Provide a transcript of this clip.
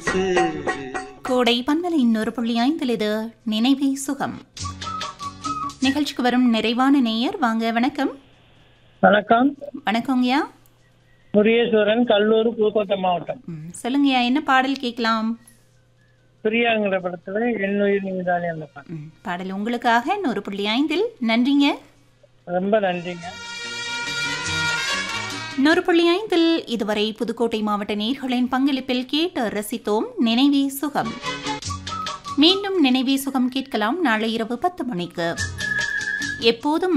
பேசு கோடை பண்பலை இன்னொரு புள்ளி ஐந்தில் இது நினைவே சுகம் நிகழ்ச்சிக்கு வரும் நிறைவான நேயர் வாங்க வணக்கம் வணக்கம் வணக்கங்கய்யா முருகேஸ்வரன் கல்லூர் புதுக்கோட்டை மாவட்டம் ம், சொல்லுங்கய்யா என்ன பாடல் கேட்கலாம் பிரியாங்கிற படத்துல என்னுயிர் நீதானே அந்த பாட்டு ம், பாடல் உங்களுக்காக இன்னொரு புள்ளி ஐந்தில் நன்றிங்க ரொம்ப நன்றிங்க இன்னொரு புள்ளி ஐந்தில் இதுவரை புதுக்கோட்டை மாவட்ட நேர்களின் பங்களிப்பில் கேட்டு ரசித்தோம் நினைவே சுகம் மீண்டும் நினைவே சுகம் கேட்கலாம் நாளை இரவு பத்து மணிக்கு எப்போதும்